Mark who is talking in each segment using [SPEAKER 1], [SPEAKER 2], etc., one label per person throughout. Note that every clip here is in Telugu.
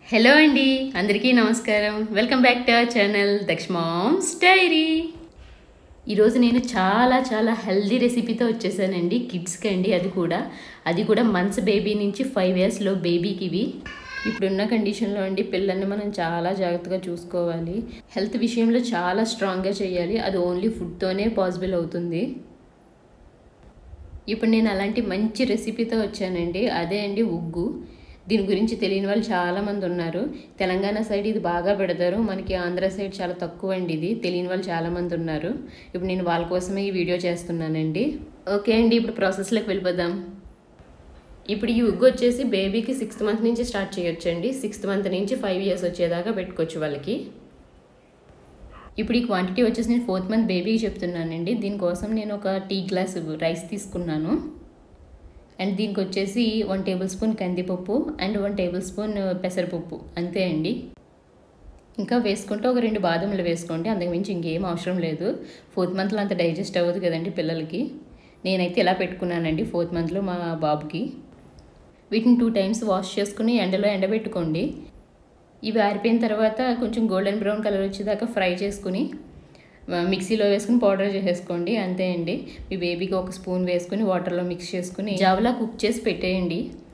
[SPEAKER 1] హలో అండి అందరికీ నమస్కారం welcome back to our channel Daksha moms diary ఈరోజు నేను చాలా చాలా హెల్దీ రెసిపీతో వచ్చేసానండి కిడ్స్కి అండి అది కూడా అది కూడా మంత్స్ బేబీ నుంచి ఫైవ్ ఇయర్స్లో బేబీకి ఇవి ఇప్పుడున్న కండిషన్లో అండి పిల్లల్ని మనం చాలా జాగ్రత్తగా చూసుకోవాలి హెల్త్ విషయంలో చాలా స్ట్రాంగ్గా చేయాలి అది ఓన్లీ ఫుడ్తోనే పాసిబుల్ అవుతుంది ఇప్పుడు నేను అలాంటి మంచి రెసిపీతో వచ్చానండి అదే అండి ఉగ్గు దీని గురించి తెలియని వాళ్ళు చాలామంది ఉన్నారు తెలంగాణ సైడ్ ఇది బాగా పెడతారు మనకి ఆంధ్ర సైడ్ చాలా తక్కువ అండి ఇది తెలియని వాళ్ళు చాలామంది ఉన్నారు ఇప్పుడు నేను వాళ్ళ కోసమే ఈ వీడియో చేస్తున్నానండి ఓకే అండి ఇప్పుడు ప్రాసెస్లోకి వెళ్ళిపోదాం ఇప్పుడు ఈ ఉగ్గు వచ్చేసి బేబీకి సిక్స్త్ మంత్ నుంచి స్టార్ట్ చేయొచ్చండి సిక్స్త్ మంత్ నుంచి ఫైవ్ ఇయర్స్ వచ్చేదాకా పెట్టుకోవచ్చు వాళ్ళకి ఇప్పుడు ఈ క్వాంటిటీ వచ్చేసి నేను ఫోర్త్ మంత్ బేబీకి చెప్తున్నానండి దీనికోసం నేను ఒక టీ గ్లాస్ రైస్ తీసుకున్నాను అండ్ దీనికి వచ్చేసి వన్ టేబుల్ స్పూన్ కందిపప్పు అండ్ వన్ టేబుల్ స్పూన్ పెసరపప్పు అంతే అండి ఇంకా వేసుకుంటే ఒక రెండు బాదంలు వేసుకోండి అంతకుమించి ఇంకేం అవసరం లేదు ఫోర్త్ మంత్లో అంత డైజెస్ట్ అవ్వదు కదండి పిల్లలకి నేనైతే ఇలా పెట్టుకున్నానండి ఫోర్త్ మంత్లో మా బాబుకి వీటిని టూ టైమ్స్ వాష్ చేసుకుని ఎండలో ఎండబెట్టుకోండి ఇవి ఆరిపోయిన తర్వాత కొంచెం గోల్డెన్ బ్రౌన్ కలర్ వచ్చేదాకా ఫ్రై చేసుకుని మిక్సీలో వేసుకుని పౌడర్ చేసేసుకోండి అంతే అండి మీ బేబీకి ఒక స్పూన్ వేసుకుని వాటర్లో మిక్స్ చేసుకుని జావలా కుక్ చేసి పెట్టేయండి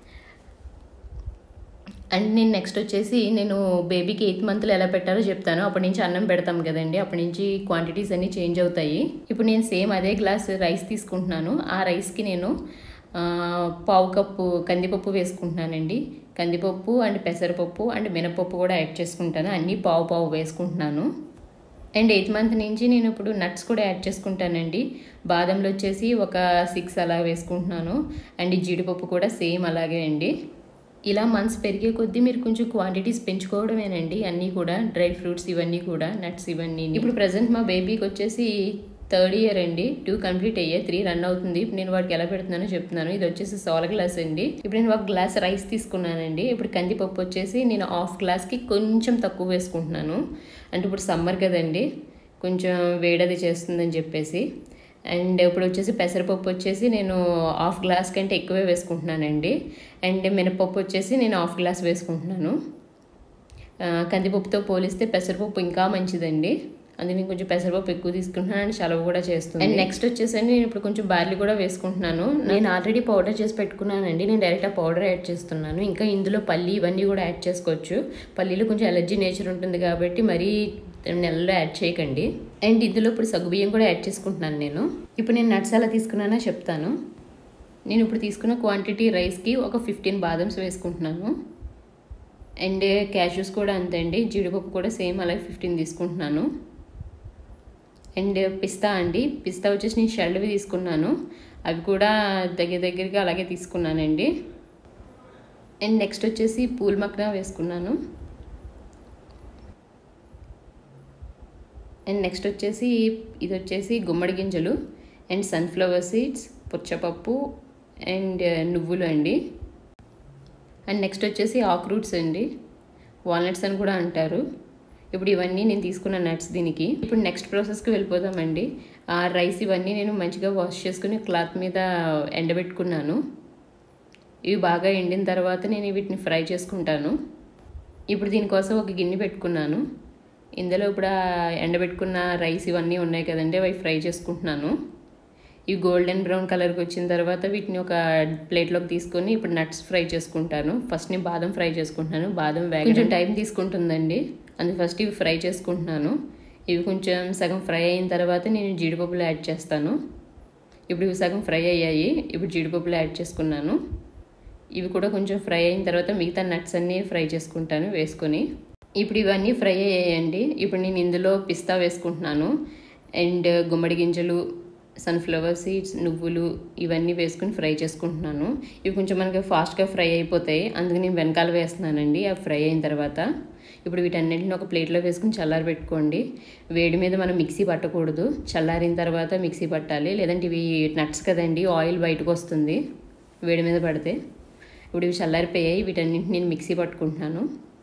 [SPEAKER 1] అండ్ నేను నెక్స్ట్ వచ్చేసి నేను బేబీకి ఎయిత్ మంత్లో ఎలా పెట్టాలో చెప్తాను అప్పటి నుంచి అన్నం పెడతాం కదండి అప్పటి నుంచి క్వాంటిటీస్ అన్నీ చేంజ్ అవుతాయి ఇప్పుడు నేను సేమ్ అదే గ్లాస్ రైస్ తీసుకుంటున్నాను ఆ రైస్కి నేను పావు కప్పు కందిపప్పు వేసుకుంటున్నానండి కందిపప్పు అండ్ పెసరపప్పు అండ్ మినపప్పు కూడా యాడ్ చేసుకుంటాను అన్నీ పావు పావు వేసుకుంటున్నాను అండ్ ఎయిత్ మంత్ నుంచి నేను ఇప్పుడు నట్స్ కూడా యాడ్ చేసుకుంటానండి బాదంలో వచ్చేసి ఒక సిక్స్ అలా వేసుకుంటున్నాను అండ్ జీడిపప్పు కూడా సేమ్ అలాగే అండి ఇలా మంత్స్ పెరిగే కొద్దీ మీరు కొంచెం క్వాంటిటీస్ పెంచుకోవడమేనండి అన్నీ కూడా డ్రై ఫ్రూట్స్ ఇవన్నీ కూడా నట్స్ ఇవన్నీ ఇప్పుడు ప్రజెంట్ మా బేబీకి వచ్చేసి థర్డ్ ఇయర్ అండి టూ కంప్లీట్ అయ్యే త్రీ రన్ అవుతుంది ఇప్పుడు నేను వాడికి ఎలా పెడుతున్నానో చెప్తున్నాను ఇది వచ్చేసి సోల గ్లాస్ అండి ఇప్పుడు నేను ఒక గ్లాస్ రైస్ తీసుకున్నానండి ఇప్పుడు కందిపప్పు వచ్చేసి నేను హాఫ్ గ్లాస్కి కొంచెం తక్కువ వేసుకుంటున్నాను అంటే ఇప్పుడు సమ్మర్ కదండి కొంచెం వేడది చేస్తుందని చెప్పేసి అండ్ ఇప్పుడు వచ్చేసి పెసరపప్పు వచ్చేసి నేను హాఫ్ గ్లాస్ కంటే ఎక్కువే వేసుకుంటున్నానండి అండ్ మినపప్పు వచ్చేసి నేను హాఫ్ గ్లాస్ వేసుకుంటున్నాను కందిపప్పుతో పోలిస్తే పెసరపప్పు ఇంకా మంచిదండి అందుకే నేను కొంచెం పెసరపప్పు ఎక్కువ తీసుకుంటున్నాను అండ్ చలవ కూడా చేస్తుంది అండ్ నెక్స్ట్ వచ్చేసి నేను ఇప్పుడు కొంచెం బార్లీ కూడా వేసుకుంటున్నాను నేను ఆల్రెడీ పౌడర్ చేసి పెట్టుకున్నానండి నేను డైరెక్ట్ ఆ పౌడర్ యాడ్ చేస్తున్నాను ఇంకా ఇందులో పల్లి ఇవన్నీ కూడా యాడ్ చేసుకోవచ్చు పల్లీలో కొంచెం ఎలర్జీ నేచర్ ఉంటుంది కాబట్టి మరీ నెలలో యాడ్ చేయకండి అండ్ ఇందులో ఇప్పుడు సగ్గుబియ్యం కూడా యాడ్ చేసుకుంటున్నాను నేను ఇప్పుడు నేను నట్స్ ఎలా తీసుకున్నానో చెప్తాను నేను ఇప్పుడు తీసుకున్న క్వాంటిటీ రైస్కి ఒక ఫిఫ్టీన్ బాదమ్స్ వేసుకుంటున్నాను అండ్ క్యాష్యూస్ కూడా అంతే అండి జీడిపప్పు కూడా సేమ్ అలాగే ఫిఫ్టీన్ తీసుకుంటున్నాను అండ్ పిస్తా అండి పిస్తా వచ్చేసి నేను షెల్వి తీసుకున్నాను అవి కూడా దగ్గర దగ్గరగా అలాగే తీసుకున్నానండి అండ్ నెక్స్ట్ వచ్చేసి పూల్ మక్నా వేసుకున్నాను అండ్ నెక్స్ట్ వచ్చేసి ఇది వచ్చేసి గుమ్మడి గింజలు అండ్ సన్ఫ్లవర్ సీడ్స్ పుచ్చపప్పు అండ్ నువ్వులు అండి అండ్ నెక్స్ట్ వచ్చేసి ఆక్రూట్స్ అండి వాల్నట్స్ అని కూడా అంటారు ఇప్పుడు ఇవన్నీ నేను తీసుకున్న నట్స్ దీనికి ఇప్పుడు నెక్స్ట్ ప్రాసెస్కి వెళ్ళిపోదామండి ఆ రైస్ ఇవన్నీ నేను మంచిగా వాష్ చేసుకుని క్లాత్ మీద ఎండబెట్టుకున్నాను ఇవి బాగా ఎండిన తర్వాత నేను వీటిని ఫ్రై చేసుకుంటాను ఇప్పుడు దీనికోసం ఒక గిన్నె పెట్టుకున్నాను ఇందులో ఇప్పుడు ఎండబెట్టుకున్న రైస్ ఇవన్నీ ఉన్నాయి కదండి అవి ఫ్రై చేసుకుంటున్నాను ఇవి గోల్డెన్ బ్రౌన్ కలర్కి వచ్చిన తర్వాత వీటిని ఒక ప్లేట్లోకి తీసుకొని ఇప్పుడు నట్స్ ఫ్రై చేసుకుంటాను ఫస్ట్ నేను బాదం ఫ్రై చేసుకుంటున్నాను బాదం వేగ కొంచెం టైం తీసుకుంటుందండి అందుకు ఫస్ట్ ఇవి ఫ్రై చేసుకుంటున్నాను ఇవి కొంచెం సగం ఫ్రై అయిన తర్వాత నేను జీడిపప్పులు యాడ్ చేస్తాను ఇప్పుడు ఇవి సగం ఫ్రై అయ్యాయి ఇప్పుడు జీడిపప్పులు యాడ్ చేసుకున్నాను ఇవి కూడా కొంచెం ఫ్రై అయిన తర్వాత మిగతా నట్స్ అన్నీ ఫ్రై చేసుకుంటాను వేసుకొని ఇప్పుడు ఇవన్నీ ఫ్రై అయ్యాయండి ఇప్పుడు నేను ఇందులో పిస్తా వేసుకుంటున్నాను అండ్ గుమ్మడి గింజలు సన్ఫ్లవర్ సీడ్స్ నువ్వులు ఇవన్నీ వేసుకుని ఫ్రై చేసుకుంటున్నాను ఇవి కొంచెం మనకి ఫాస్ట్గా ఫ్రై అయిపోతాయి అందుకు నేను వెనకాల వేస్తున్నానండి అవి ఫ్రై అయిన తర్వాత ఇప్పుడు వీటన్నింటిని ఒక ప్లేట్లో వేసుకుని చల్లారి పెట్టుకోండి వేడి మీద మనం మిక్సీ పట్టకూడదు చల్లారిన తర్వాత మిక్సీ పట్టాలి లేదంటే ఇవి నట్స్ కదండి ఆయిల్ బయటకు వస్తుంది వేడి మీద పడితే ఇప్పుడు ఇవి చల్లారిపోయాయి వీటన్నింటిని నేను మిక్సీ పట్టుకుంటున్నాను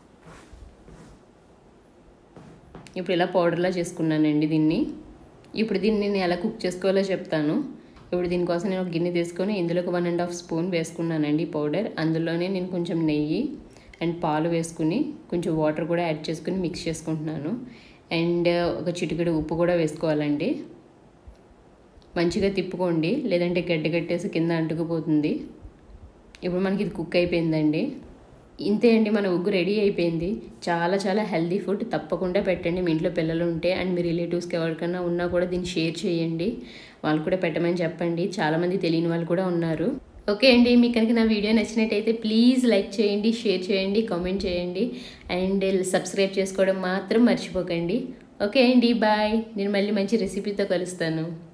[SPEAKER 1] ఇప్పుడు ఇలా పౌడర్లా చేసుకున్నానండి దీన్ని ఇప్పుడు దీన్ని నేను ఎలా కుక్ చేసుకోవాలో చెప్తాను ఇప్పుడు దీనికోసం నేను ఒక గిన్నె తీసుకొని ఇందులో ఒక వన్ అండ్ హాఫ్ స్పూన్ వేసుకున్నానండి పౌడర్ అందులోనే నేను కొంచెం నెయ్యి అండ్ పాలు వేసుకుని కొంచెం వాటర్ కూడా యాడ్ చేసుకుని మిక్స్ చేసుకుంటున్నాను అండ్ ఒక చిటికెడు ఉప్పు కూడా వేసుకోవాలండి మంచిగా తిప్పుకోండి లేదంటే గడ్డ కట్టేసి కింద అంటుకుపోతుంది ఇప్పుడు మనకి ఇది కుక్ అయిపోయిందండి ఇంతే అండి మన ఉగ్గు రెడీ అయిపోయింది చాలా చాలా హెల్దీ ఫుడ్ తప్పకుండా పెట్టండి మీ ఇంట్లో పిల్లలు ఉంటే అండ్ మీ రిలేటివ్స్కి ఎవరికైనా ఉన్నా కూడా దీన్ని షేర్ చేయండి వాళ్ళు కూడా పెట్టమని చెప్పండి చాలామంది తెలియని వాళ్ళు కూడా ఉన్నారు ఓకే అండి మీకు కనుక నా వీడియో నచ్చినట్టయితే ప్లీజ్ లైక్ చేయండి షేర్ చేయండి కామెంట్ చేయండి అండ్ సబ్స్క్రైబ్ చేసుకోవడం మాత్రం మర్చిపోకండి ఓకే అండి బాయ్ నేను మళ్ళీ మంచి రెసిపీతో కలుస్తాను